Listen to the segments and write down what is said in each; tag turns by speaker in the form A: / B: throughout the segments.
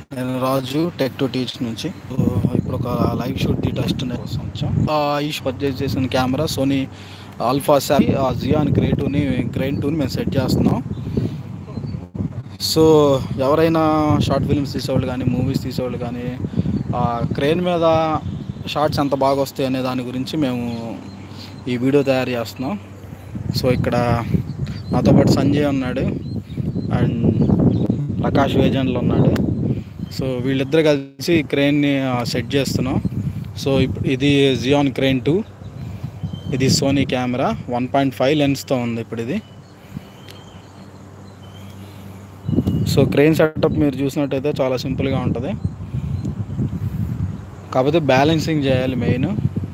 A: నేను Raju tech to teach నుంచి so, ఇప్పుడు ఒక లైవ్ షూట్ ది టెస్ట్ కోసం వచ్చాం ఆ, ఈ పర్చేజ్ చేసిన కెమెరా సోనీ ఆల్ఫా శారీ ఆ జియాన్ గ్రే టూని గ్రైన్ టూని మేము సెట్ చేస్తున్నాం సో ఎవరైనా షార్ట్ ఫిల్మ్స్ తీసేవాళ్ళు కానీ మూవీస్ తీసేవాళ్ళు కానీ ఆ క్రెయిన్ మీద షార్ట్స్ ఎంత బాగా వస్తాయి అనే దాని గురించి మేము ఈ వీడియో తయారు చేస్తున్నాం సో ఇక్కడ నాతో పాటు సంజయ్ ఉన్నాడు అండ్ ప్రకాష్ వేజన్లో ఉన్నాడు సో వీళ్ళిద్దరు కలిసి క్రెయిన్ని సెట్ చేస్తున్నాం సో ఇప్పుడు ఇది జియాన్ క్రెయిన్ టూ ఇది Sony camera one point five లెన్స్తో ఉంది ఇప్పుడు ఇది సో క్రెయిన్ సెటప్ మీరు చూసినట్టయితే చాలా సింపుల్గా ఉంటుంది కాకపోతే బ్యాలెన్సింగ్ చేయాలి మెయిన్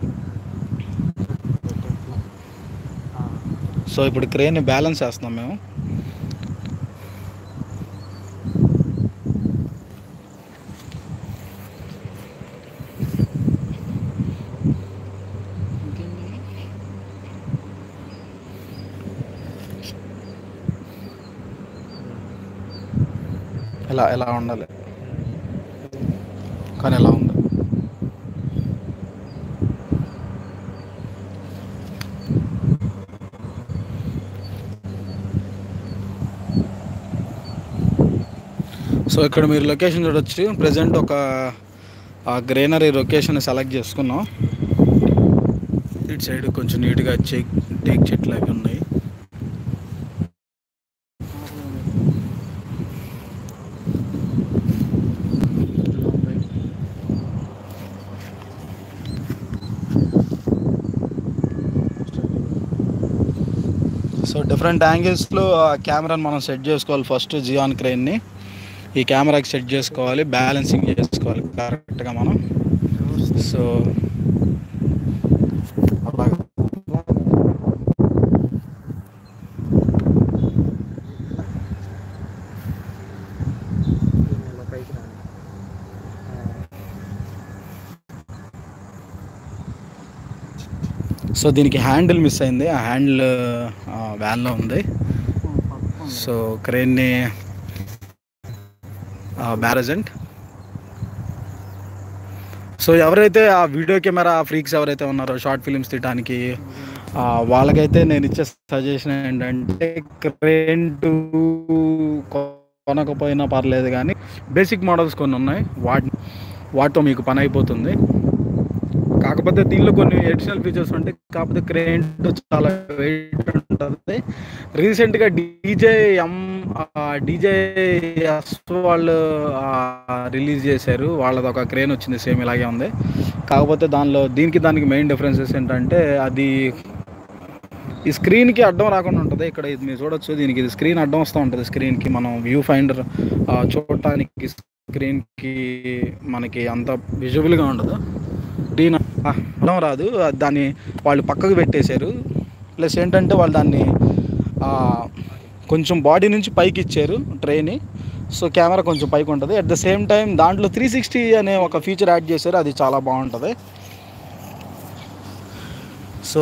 A: సో ఇప్పుడు క్రెయిన్ బ్యాలెన్స్ చేస్తున్నాం మేము ఎలా ఎలా ఉండాలి కానీ ఎలా ఉంది సో ఇక్కడ మీరు లొకేషన్ చూడొచ్చు ప్రజెంట్ ఒక గ్రీనరీ లొకేషన్ సెలెక్ట్ చేసుకున్నాం ఇటు సైడ్ కొంచెం నీట్గా చెక్ టేక్ చెట్లు అవి ఉన్నాయి సో డిఫరెంట్ యాంగిల్స్లో ఆ కెమెరాని మనం సెట్ చేసుకోవాలి ఫస్ట్ జియాన్ క్రెయిన్ని ఈ కెమెరాకి సెట్ చేసుకోవాలి బ్యాలెన్సింగ్ చేసుకోవాలి కరెక్ట్గా మనం సో అలాగా సో దీనికి హ్యాండిల్ మిస్ అయింది ఆ హ్యాండిల్ వ్యాన్లో ఉంది సో క్రెయిన్ని బ్యారజెంట్ సో ఎవరైతే ఆ వీడియో కెమెరా ఫ్రీక్స్ ఎవరైతే ఉన్నారో షార్ట్ ఫిలిమ్స్ తీయడానికి ఆ, వాళ్ళకైతే నేను ఇచ్చే సజెషన్ ఏంటంటే క్రెయిన్ టూ కొనకపోయినా పర్లేదు కానీ బేసిక్ మోడల్స్ కొన్ని ఉన్నాయి వాటి వాటితో మీకు పని అయిపోతుంది కాకపోతే దీనిలో కొన్ని అడిషనల్ ఫీచర్స్ ఉంటాయి కాకపోతే క్రెయిన్ చాలా వెయిట్ ఉంటుంది రీసెంట్గా డీజే ఎం డీజే ఎస్ వాళ్ళు రిలీజ్ చేశారు వాళ్ళది ఒక క్రెయిన్ వచ్చింది సేమ్ ఇలాగే ఉంది కాకపోతే దానిలో దీనికి దానికి మెయిన్ డిఫరెన్సెస్ ఏంటంటే అది ఈ స్క్రీన్కి అడ్డం రాకుండా ఉంటుంది ఇక్కడ ఇది మీరు చూడొచ్చు దీనికి ఇది స్క్రీన్ అడ్డం వస్తూ ఉంటుంది స్క్రీన్కి మనం వ్యూ ఫైండర్ చూడటానికి స్క్రీన్కి మనకి అంత విజువల్గా ఉండదు దీని అడ్డం రాదు అది దాన్ని వాళ్ళు పక్కకు పెట్టేశారు ప్లస్ ఏంటంటే వాళ్ళు దాన్ని ఆ, కొంచెం బాడీ నుంచి పైకి ఇచ్చారు ట్రైని సో కెమెరా కొంచెం పైకి ఉంటుంది అట్ ద సేమ్ టైం దాంట్లో త్రీ సిక్స్టీ అనే ఒక ఫీచర్ యాడ్ చేశారు అది చాలా బాగుంటుంది so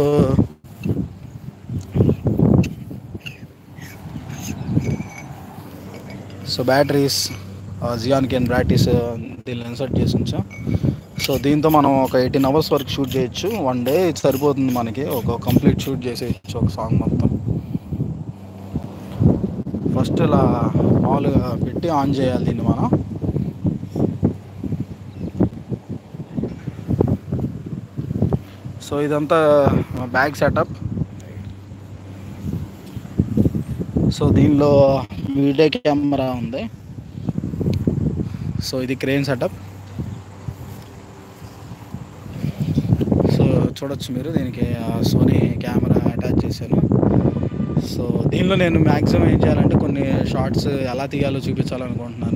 A: so batteries Zhiyun can batteries దీనిలో ఇన్సర్ట్ చేసి ఉంచాం సో దీంతో మనం ఒక ఎయిటీన్ అవర్స్ వరకు షూట్ చేయొచ్చు వన్ డే ఇది సరిపోతుంది మనకి ఒక కంప్లీట్ షూట్ చేసేయచ్చు ఒక సాంగ్ మొత్తం ఫస్ట్ ఇలా మామూలుగా పెట్టి ఆన్ చేయాలి దీన్ని మనం సో ఇదంతా బ్యాగ్ సెటప్ సో దీనిలో వీడియో కెమెరా ఉంది సో ఇది క్రెయిన్ సెటప్ సో చూడొచ్చు మీరు దీనికి సోనీ కెమెరా అటాచ్ చేశాను సో దీనిలో నేను మ్యాక్సిమం ఏం చేయాలంటే కొన్ని షార్ట్స్ ఎలా తీయాలో చూపించాలనుకుంటున్నాను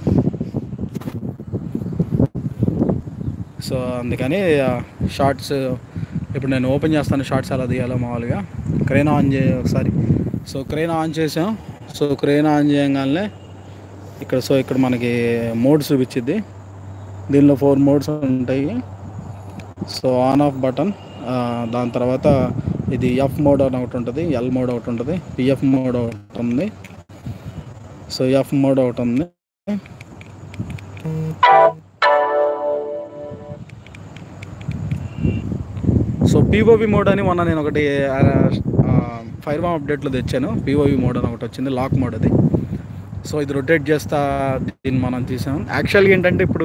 A: సో అందుకని షార్ట్స్ ఇప్పుడు నేను ఓపెన్ చేస్తాను షార్ట్స్ ఎలా తీయాలో మామూలుగా క్రెయిన్ ఆన్ చే ఒకసారి సో క్రెయిన్ ఆన్ చేసాం సో క్రెయిన్ ఆన్ చేయగానే ఇక్కడ సో ఇక్కడ మనకి మోడ్స్ చూపించింది దీనిలో ఫోర్ మోడ్స్ ఉంటాయి సో ఆన్ ఆఫ్ బటన్ దాని తర్వాత ఇది ఎఫ్ మోడ్ అని ఒకటి ఉంటుంది ఎల్ మోడ్ ఒకటి ఉంటుంది పిఎఫ్ మోడ్ ఒకటి ఉంది సో ఎఫ్ మోడ్ ఒకటి ఉంది సో పీఓవి మోడ్ అని మొన్న నేను ఒకటి ఫైర్ వామ్ అప్డేట్లో తెచ్చాను పీఓవి మోడ్ అని ఒకటి వచ్చింది లాక్ మోడ్ అది సో ఇది రొటేట్ చేస్తా దీన్ని మనం తీసాం యాక్చువల్గా ఏంటంటే ఇప్పుడు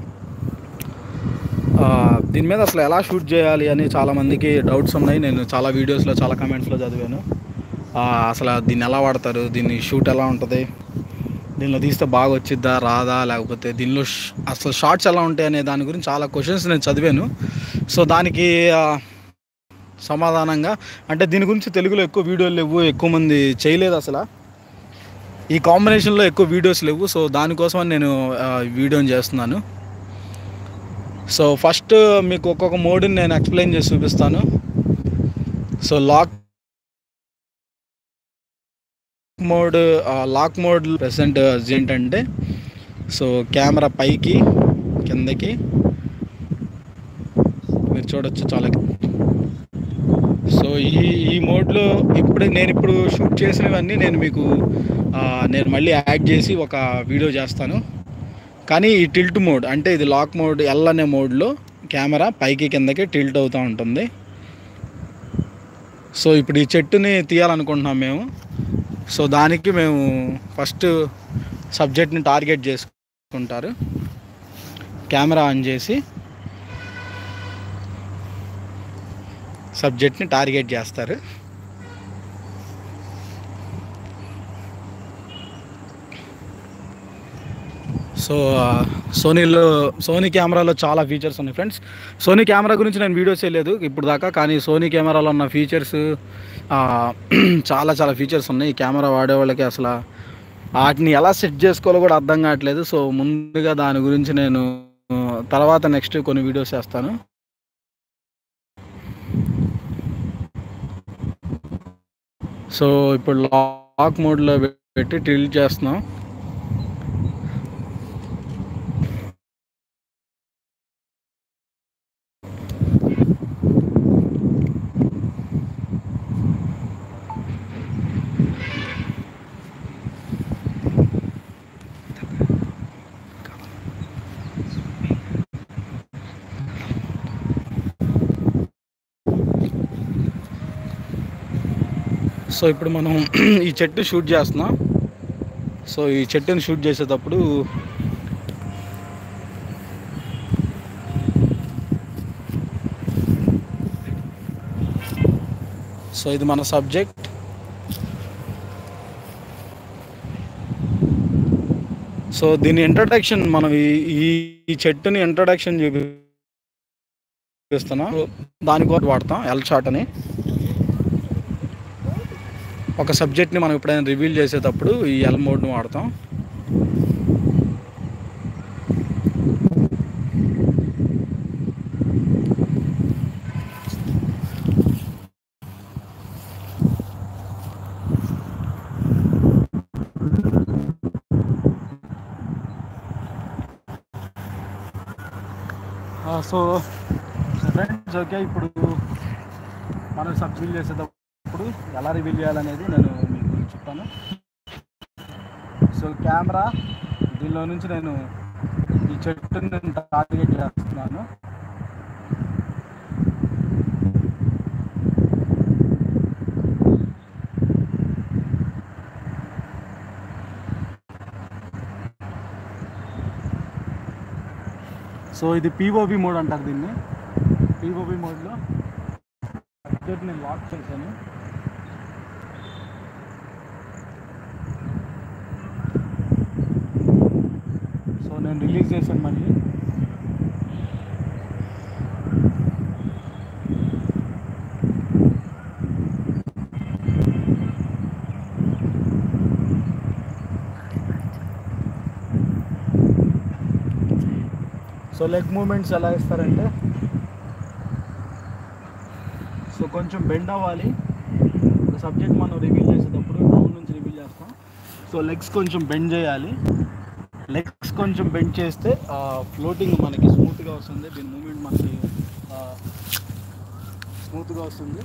A: ఆ, దీని మీద అసలు ఎలా షూట్ చేయాలి అని చాలామందికి డౌట్స్ ఉన్నాయి నేను చాలా వీడియోస్లో చాలా కమెంట్స్లో చదివాను ఆ, అసలు దీన్ని ఎలా వాడతారు దీన్ని షూట్ ఎలా ఉంటుంది దీనిలో తీస్తే బాగా వచ్చిద్దా రాదా లేకపోతే దీనిలో ష్- అసలు షార్ట్స్ ఎలా ఉంటాయి అనే దాని గురించి చాలా క్వశ్చన్స్ నేను చదివాను సో దానికి ఆ, సమాధానంగా అంటే దీని గురించి తెలుగులో ఎక్కువ వీడియోలు లేవు ఎక్కువ మంది చేయలేదు అసలు ఈ కాంబినేషన్లో ఎక్కువ వీడియోస్ లేవు సో దానికోసం నేను ఆ, వీడియోని చేస్తున్నాను సో ఫస్ట్ మీకు ఒక్కొక్క మోడ్ని నేను ఎక్స్ప్లెయిన్ చేసి చూపిస్తాను so lock mode lock mode present ఏంటంటే సో కెమెరా పైకి కిందకి మీరు చూడొచ్చు చాలా సో ఈ ఈ మోడ్లో ఇప్పుడు నేను ఇప్పుడు షూట్ చేసినవన్నీ నేను మీకు ఆ, నేను మళ్ళీ యాడ్ చేసి ఒక వీడియో చేస్తాను కానీ ఈ టిల్ట్ మోడ్ అంటే ఇది లాక్ మోడ్ ఎల్ అనే మోడ్లో కెమెరా పైకి కిందకి టిల్ట్ అవుతూ ఉంటుంది సో ఇప్పుడు ఈ చెట్టుని తీయాలనుకుంటున్నాం మేము సో దానికి మేము ఫస్ట్ సబ్జెక్ట్ని టార్గెట్ చేసుకుంటారు కెమెరా ఆన్ చేసి సబ్జెక్ట్ని టార్గెట్ చేస్తారు సో ఆ, సోనీలో సోనీ కెమెరాలో చాలా ఫీచర్స్ ఉన్నాయి ఫ్రెండ్స్ సోనీ కెమెరా గురించి నేను వీడియోస్ చేయలేదు ఇప్పుడు దాకా కానీ సోనీ కెమెరాలో ఉన్న ఫీచర్స్ చాలా చాలా ఫీచర్స్ ఉన్నాయి ఈ కెమెరా వాడే వాళ్ళకి అసలు వాటిని ఎలా సెట్ చేసుకోవాలో కూడా అర్థం కావట్లేదు సో ముందుగా దాని గురించి నేను ఆ, తర్వాత నెక్స్ట్ కొన్ని వీడియోస్ చేస్తాను సో ఇప్పుడు లాక్ మోడ్లో పెట్టి టిల్ట్ చేస్తున్నాం సో ఇప్పుడు మనం ఈ చెట్టు షూట్ చేస్తున్నాం సో ఈ చెట్టుని షూట్ చేసేటప్పుడు సో ఇది మన సబ్జెక్ట్ సో దీని ఇంట్రడక్షన్ మనం ఈ ఈ- ఈ చెట్టుని ఇంట్రడక్షన్ చూపిస్తున్నాం దానికోసం వాడతాం ఎల్ షాట్ అని ఒక సబ్జెక్ట్ని మనం ఎప్పుడైనా రివీల్ చేసేటప్పుడు ఈ ఎల్ మోడ్ని వాడతాం సో ఫ్రెండ్స్ ఓకే ఇప్పుడు మనం సబ్ రివీల్ చేసేటప్పుడు ఎలా రివీల్ చేయాలనేది నేను మీకు చెప్తాను సో కెమెరా దీనిలో నుంచి నేను ఈ చెట్టుని నేను టార్గెట్ చేస్తున్నాను సో ఇది పీఓబి మోడ్ అంటారు దీన్ని పీఓబి మోడ్లో సబ్జెక్ట్ నేను లాక్ చేశాను సో నేను రిలీజ్ చేశాను మళ్ళీ సో లెగ్ మూమెంట్స్ ఎలా ఇస్తారంటే సో కొంచెం బెండ్ అవ్వాలి ఒక సబ్జెక్ట్ మనం రివీల్ చేసేటప్పుడు డౌన్ నుంచి రివీల్ చేస్తాం సో లెగ్స్ కొంచెం బెండ్ చేయాలి లెగ్స్ కొంచెం బెండ్ చేస్తే ఫ్లోటింగ్ మనకి స్మూత్గా వస్తుంది దీని మూమెంట్ మనకి స్మూత్గా వస్తుంది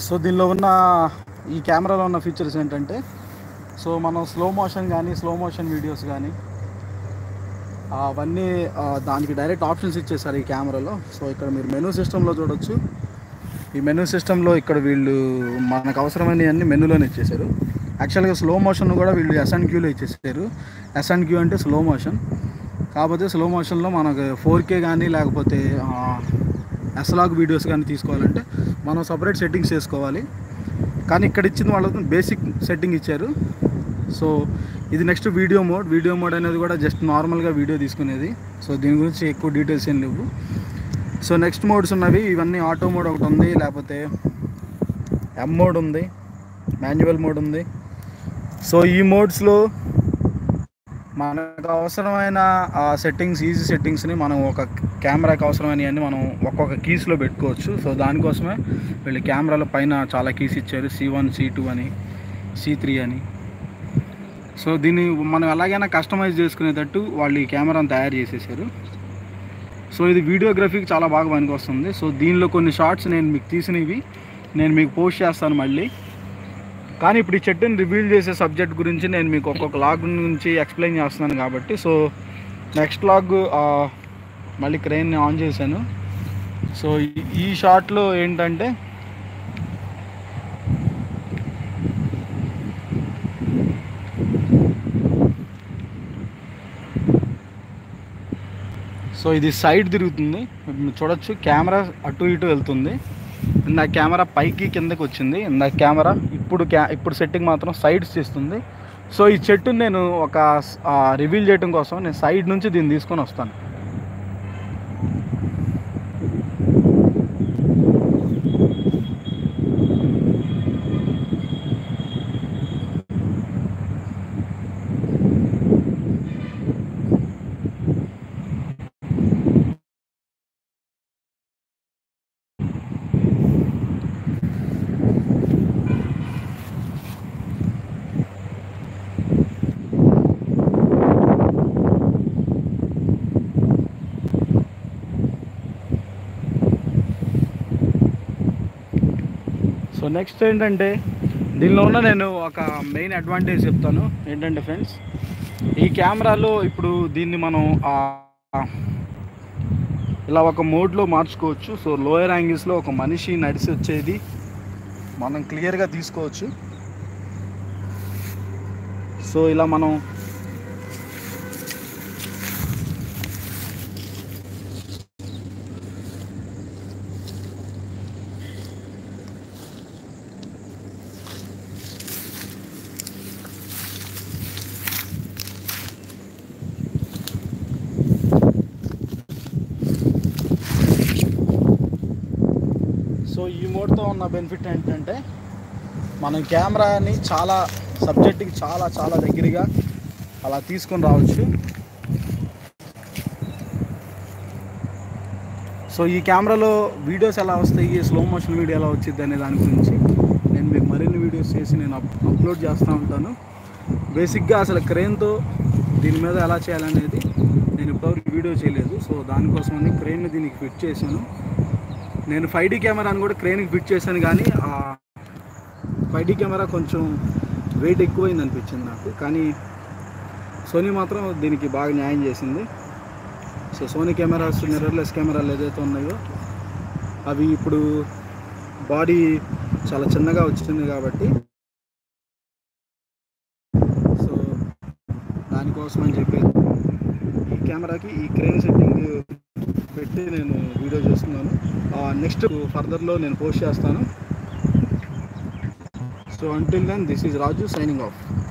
A: సో దీనిలో ఉన్న ఈ కెమెరాలో ఉన్న ఫీచర్స్ ఏంటంటే సో మనం స్లో మోషన్ కానీ స్లో మోషన్ వీడియోస్ కానీ అవన్నీ ఆ, దానికి డైరెక్ట్ ఆప్షన్స్ ఇచ్చేసారు ఈ కెమెరాలో సో ఇక్కడ మీరు మెనూ సిస్టంలో చూడొచ్చు ఈ మెనూ సిస్టంలో ఇక్కడ వీళ్ళు మనకు అవసరమైనవన్నీ మెనూలోనే ఇచ్చేసారు యాక్చువల్గా స్లో మోషన్ కూడా వీళ్ళు ఎస్ఎన్ క్యూలో ఇచ్చేసారు ఎస్ఎన్ క్యూ అంటే స్లో మోషన్ కాకపోతే స్లో మోషన్లో మనకు ఫోర్ కే కానీ లేకపోతే ఎస్లాగ్ వీడియోస్ కానీ తీసుకోవాలంటే మనం సపరేట్ సెట్టింగ్స్ చేసుకోవాలి కానీ ఇక్కడ ఇచ్చింది వాళ్ళకు బేసిక్ సెట్టింగ్ ఇచ్చారు సో ఇది next video mode video mode అనేది కూడా జస్ట్ నార్మల్గా వీడియో తీసుకునేది సో దీని గురించి ఎక్కువ డీటెయిల్స్ ఏం లేవు సో నెక్స్ట్ మోడ్స్ ఉన్నవి ఇవన్నీ ఆటో మోడ్ ఒకటి ఉంది లేకపోతే ఎం మోడ్ ఉంది మాన్యువల్ మోడ్ ఉంది సో ఈ మోడ్స్లో మనకు అవసరమైన ఆ సెట్టింగ్స్ ఈజీ సెట్టింగ్స్ని మనం ఒక కెమెరాకి అవసరమైనవన్నీ మనం ఒక్కొక్క కీస్లో పెట్టుకోవచ్చు సో దానికోసమే వీళ్ళు కెమెరాల పైన చాలా కీస్ ఇచ్చారు సి వన్ సి టూ అని సి త్రీ అని సో దీన్ని మనం ఎలాగైనా కస్టమైజ్ చేసుకునేటట్టు వాళ్ళు ఈ కెమెరాను తయారు చేసేసారు సో ఇది వీడియోగ్రఫీకి చాలా బాగా పనికొస్తుంది సో దీనిలో కొన్ని షార్ట్స్ నేను మీకు తీసినవి నేను మీకు పోస్ట్ చేస్తాను మళ్ళీ కానీ ఇప్పుడు ఈ చెట్టుని రివీల్ చేసే సబ్జెక్ట్ గురించి నేను మీకు ఒక్కొక్క లాగ్ గురించి ఎక్స్ప్లెయిన్ చేస్తున్నాను కాబట్టి సో నెక్స్ట్ లాగ్ మళ్ళీ క్రెయిన్ని ఆన్ చేశాను సో ఈ- ఈ షాట్లో ఏంటంటే సో ఇది సైడ్ తిరుగుతుంది మీరు చూడొచ్చు కెమెరా అటు ఇటు వెళ్తుంది ఇందాక కెమెరా పైకి కిందకి వచ్చింది ఇందాక కెమెరా ఇప్పుడు క్యా ఇప్పుడు సెట్టింగ్ మాత్రం సైడ్స్ చేస్తుంది సో ఈ చెట్టుని నేను ఒక రివీల్ చేయడం కోసం నేను సైడ్ నుంచి దీన్ని తీసుకొని వస్తాను సో నెక్స్ట్ ఏంటంటే దీనిలో ఉన్న నేను ఒక మెయిన్ అడ్వాంటేజ్ చెప్తాను ఏంటంటే ఫ్రెండ్స్ ఈ కెమెరాలో ఇప్పుడు దీన్ని మనం ఆ, ఇలా ఒక మోడ్లో మార్చుకోవచ్చు సో లోయర్ యాంగిల్స్లో ఒక మనిషి నడిచి వచ్చేది మనం క్లియర్గా తీసుకోవచ్చు సో ఇలా మనం సో ఈ మోడ్తో ఉన్న బెనిఫిట్ ఏంటంటే మనం కెమెరాని చాలా సబ్జెక్ట్కి చాలా చాలా దగ్గరగా అలా తీసుకొని రావచ్చు సో ఈ కెమెరాలో వీడియోస్ ఎలా వస్తాయి స్లో మోషన్ వీడియో ఎలా వచ్చింది అనే దాని గురించి నేను మీకు మరిన్ని వీడియోస్ చేసి నేను అప్ అప్లోడ్ చేస్తూ ఉంటాను బేసిక్గా అసలు క్రెయిన్తో దీని మీద ఎలా చేయాలనేది నేను ఇప్పటివరకు వీడియో చేయలేదు సో దానికోసమని క్రెయిన్ దీనికి ఫిట్ చేశాను నేను ఫైవ్ డీ కెమెరాని కూడా క్రెయిన్కి ఫిట్ చేశాను కానీ ఆ ఫైవ్ డీ కెమెరా కొంచెం వెయిట్ ఎక్కువైంది అనిపించింది నాకు కానీ సోనీ మాత్రం దీనికి బాగా న్యాయం చేసింది సో సోనీ కెమెరాస్ మిర్రర్లెస్ కెమెరాలు ఏదైతే ఉన్నాయో అవి ఇప్పుడు బాడీ చాలా చిన్నగా వచ్చింది కాబట్టి సో దానికోసం అని చెప్పి ఈ కెమెరాకి ఈ క్రెయిన్ సెట్టింగ్ పెట్టి నేను వీడియో చేస్తున్నాను నెక్స్ట్ ఫర్దర్లో నేను పోస్ట్ చేస్తాను so until then this is Raju signing of